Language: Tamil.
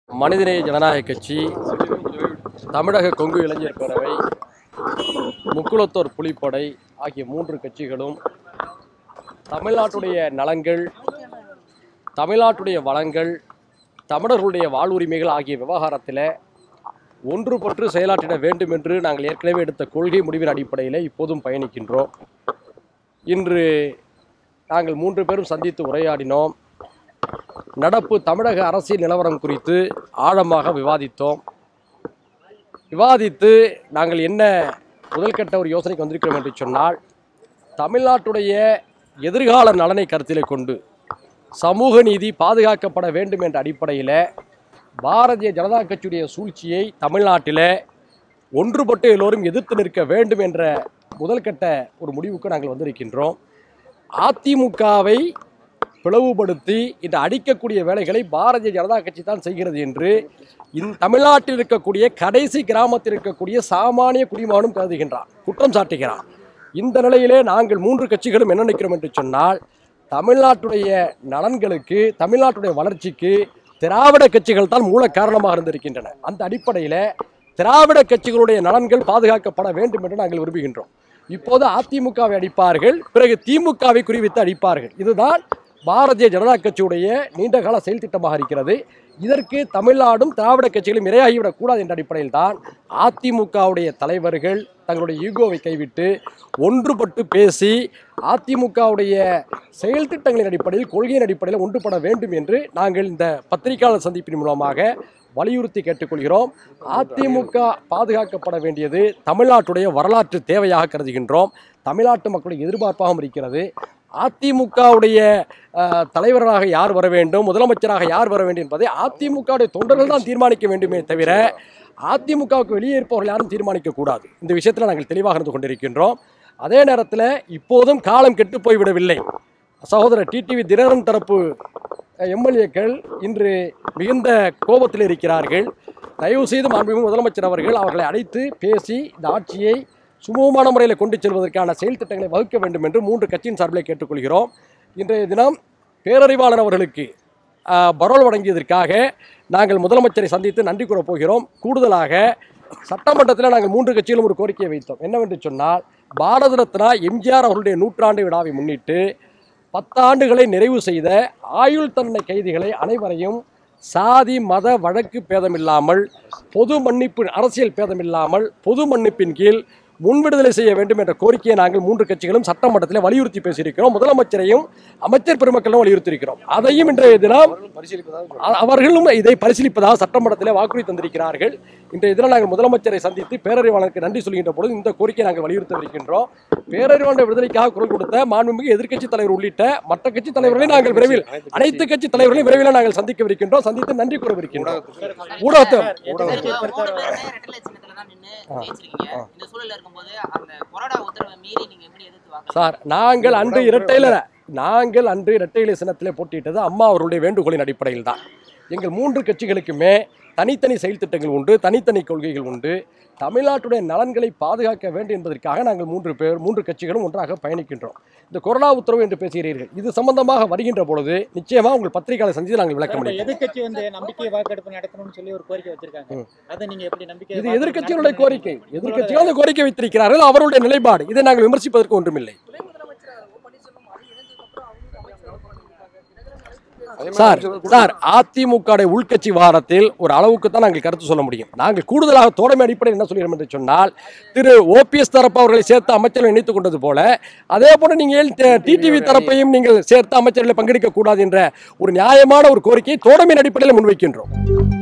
மனிதநேய ஜனநாயக கட்சி தமிழக கொங்கு இளைஞர் பேரவை முக்குளத்தோர் புலிப்படை ஆகிய மூன்று கட்சிகளும் தமிழ்நாட்டுடைய நலன்கள் தமிழ்நாட்டுடைய வளங்கள் தமிழர்களுடைய வாழ்வுரிமைகள் ஆகிய விவகாரத்தில் ஒன்றுபட்டு செயலாற்றிட வேண்டும் என்று நாங்கள் ஏற்கனவே எடுத்த கொள்கை முடிவின் அடிப்படையில் இப்போதும் பயணிக்கின்றோம் இன்று நாங்கள் மூன்று பேரும் சந்தித்து உரையாடினோம் நடப்பு தமிழக அரசியல் நிலவரம் குறித்து ஆழமாக விவாதித்தோம் விவாதித்து நாங்கள் என்ன முதல்கட்ட ஒரு யோசனைக்கு வந்திருக்கிறோம் என்று சொன்னால் தமிழ்நாட்டுடைய எதிர்கால நலனை கருத்திலே கொண்டு சமூக நீதி பாதுகாக்கப்பட வேண்டும் என்ற அடிப்படையில் பாரதிய ஜனதா கட்சியுடைய சூழ்ச்சியை தமிழ்நாட்டில் ஒன்றுபட்டு எல்லோரும் எதிர்த்து நிற்க வேண்டும் என்ற முதல்கட்ட ஒரு முடிவுக்கு நாங்கள் வந்திருக்கின்றோம் அதிமுகவை பிளவுபடுத்தி இந்த அடிக்கக்கூடிய வேலைகளை பாரதிய ஜனதா கட்சி தான் செய்கிறது என்று இந்த தமிழ்நாட்டில் இருக்கக்கூடிய கடைசி கிராமத்தில் இருக்கக்கூடிய சாமானிய குடிமகனும் கருதுகின்றான் குற்றம் சாட்டுகிறான் இந்த நிலையிலே நாங்கள் மூன்று கட்சிகளும் என்ன நினைக்கிறோம் என்று சொன்னால் தமிழ்நாட்டுடைய நலன்களுக்கு தமிழ்நாட்டுடைய வளர்ச்சிக்கு திராவிட கட்சிகள் தான் மூல காரணமாக இருந்திருக்கின்றன அந்த அடிப்படையில் திராவிட கட்சிகளுடைய நலன்கள் பாதுகாக்கப்பட வேண்டும் என்று நாங்கள் விரும்புகின்றோம் இப்போது அதிமுகவை அடிப்பார்கள் பிறகு திமுகவை குறிவித்து அடிப்பார்கள் இதுதான் பாரதிய ஜனதா கட்சியுடைய நீண்டகால செயல் திட்டமாக இருக்கிறது இதற்கு தமிழ்நாடும் திராவிட கட்சிகளும் இரையாகிவிடக் கூடாது என்ற அடிப்படையில் தான் அதிமுகவுடைய தலைவர்கள் தங்களுடைய ஈகோவை கைவிட்டு ஒன்றுபட்டு பேசி அதிமுகவுடைய செயல் திட்டங்களின் அடிப்படையில் கொள்கையின் அடிப்படையில் ஒன்றுபட வேண்டும் என்று நாங்கள் இந்த பத்திரிகையாளர் சந்திப்பின் மூலமாக வலியுறுத்தி கேட்டுக்கொள்கிறோம் அதிமுக பாதுகாக்கப்பட வேண்டியது தமிழ்நாட்டுடைய வரலாற்று தேவையாக கருதுகின்றோம் தமிழ்நாட்டு மக்களுடைய எதிர்பார்ப்பாகவும் இருக்கிறது அதிமுகவுடைய அஹ், தலைவராக யார் வர வேண்டும் முதலமைச்சராக யார் வர வேண்டும் என்பதை அதிமுகவுடைய தொண்டர்கள் தான் தீர்மானிக்க வேண்டுமே தவிர அதிமுகவுக்கு வெளியே இருப்பவர்கள் யாரும் தீர்மானிக்க கூடாது இந்த விஷயத்தில் நாங்கள் தெளிவாக இருந்து கொண்டிருக்கின்றோம் அதே நேரத்தில் இப்போதும் காலம் கெட்டு போய்விடவில்லை சகோதரர் டிடிவி தினகரன் தரப்பு எம்எல்ஏக்கள் இன்று மிகுந்த கோபத்தில் இருக்கிறார்கள் தயவு செய்து மாண்புமிகு முதலமைச்சர் அவர்கள் அவர்களை அழைத்து பேசி இந்த ஆட்சியை சுமூகமான முறையில் கொண்டு செல்வதற்கான செயல் திட்டங்களை வகுக்க வேண்டும் என்று மூன்று கட்சியின் சார்பில் கேட்டுக்கொள்கிறோம் இன்றைய தினம் பேரறிவாளன் அவர்களுக்கு ஆஹ், பரோல் வழங்கியதற்காக நாங்கள் முதலமைச்சரை சந்தித்து நன்றி கூறப் போகிறோம் கூடுதலாக சட்டமன்றத்தில் நாங்கள் மூன்று கட்சியிலும் ஒரு கோரிக்கையை வைத்தோம் என்னவென்று சொன்னால் பாரத ரத்னா எம்ஜிஆர் அவர்களுடைய நூற்றாண்டு விழாவை முன்னிட்டு பத்தாண்டுகளை நிறைவு செய்த ஆயுள் தண்டனை கைதிகளை அனைவரையும் சாதி மத வழக்கு பேதமில்லாமல் பொது மன்னிப்பு அரசியல் பேதமில்லாமல் பொது மன்னிப்பின் கீழ் முன்விடுதலை செய்ய வேண்டும் என்ற கோரிக்கையை நாங்கள் மூன்று கட்சிகளும் சட்டமன்றத்தில் வலியுறுத்தி பேசியிருக்கிறோம் முதலமைச்சரையும் அமைச்சர் பெருமக்களும் வலியுறுத்தியிருக்கிறோம் அதையும் இன்றைய தினம் அ- அவர்களும் இதை பரிசீலிப்பதாக சட்டமன்றத்தில் வாக்குறுதி தந்திருக்கிறார்கள் இன்றைய தினம் நாங்கள் முதலமைச்சரை சந்தித்து பேரறிவாளனுக்கு நன்றி சொல்கின்ற பொழுது இந்த கோரிக்கையை நாங்கள் வலியுறுத்தவிருக்கின்றோம் பேரறிவாளன் விடுதலைக்காக குரல் கொடுத்த மாண்புமிகு எதிர்க்கட்சி தலைவர் உள்ளிட்ட மற்ற கட்சி தலைவர்களை நாங்கள் விரைவில் அனைத்து கட்சி தலைவர்களையும் விரைவில் நாங்கள் சந்திக்கவிருக்கின்றோம் சந்தித்து நன்றி கூறவிருக்கின்றோம் ஊடகத்தை நீங்க மூணு பேருமே ரெட்டலை சின்னத்துல தான் நின்னு ஜெயிச்சிருக்கீங்க. இந்த சூழல்ல இருக்கும்போது அந்த கொறடா உத்தரவை மீறி நீங்க எப்படி எதிர்த்து வாக்கு சார் நாங்கள் அன்று இரட்டையில நாங்கள் அன்று இரட்டையில சின்னத்திலே போட்டியிட்டது அம்மா அவர்களுடைய வேண்டுகோளின் அடிப்படையில் தான் எங்கள் மூன்று கட்சிகளுக்குமே தனித்தனி செயல் திட்டங்கள் உண்டு தனித்தனி கொள்கைகள் உண்டு தமிழ்நாட்டுடைய நலன்களை பாதுகாக்க வேண்டும் என்பதற்காக நாங்கள் மூன்று பேர் மூன்று கட்சிகளும் ஒன்றாக பயணிக்கின்றோம் இந்த கொரோனா உத்தரவு என்று பேசுகிறீர்கள் இது சம்பந்தமாக வருகின்ற பொழுது நிச்சயமாக உங்கள் பத்திரிகையாளர் சந்தித்து நாங்கள் விளக்க இப்ப முடியும் எதிர்க்கட்சி வந்து நம்பிக்கை வாக்கெடுப்பு நடத்தணும்னு சொல்லி ஒரு கோரிக்கை வச்சிருக்காங்க ம். அதை நீங்க எப்படி நம்பிக்கை இது வாக்கெடுப்பு எதிர்க்கட்சிகளுடைய நடத்தணும்னு கோரிக்கை நினைக்கிறீங்க? எதிர்க்கட்சிகள் அந்த கோரிக்கை வைத்திருக்கிறார்கள் அவருடைய நிலைப்பாடு இதை நாங்கள் விமர்சிப்பதற்கு ஒன்றுமில்லை சார் சார் அதிமுக உள்கட்சி வாரத்தில் ஒரு அளவுக்கு தான் நாங்கள் கருத்து சொல்ல முடியும் நாங்கள் கூடுதலாக தோழமை அடிப்படையில் என்ன சொல்கிறோம் என்று சொன்னால் திரு ஓபிஎஸ் தரப்பு அவர்களை சேர்த்து அமைச்சர்கள் இணைத்துக் கொண்டது போல அதே போல நீங்கள் டிடிவி தரப்பையும் நீங்கள் சேர்த்து அமைச்சர்களை பங்கெடுக்க கூடாது என்ற ஒரு நியாயமான ஒரு கோரிக்கையை தோழமையின் அடிப்படையில் முன்வைக்கின்றோம்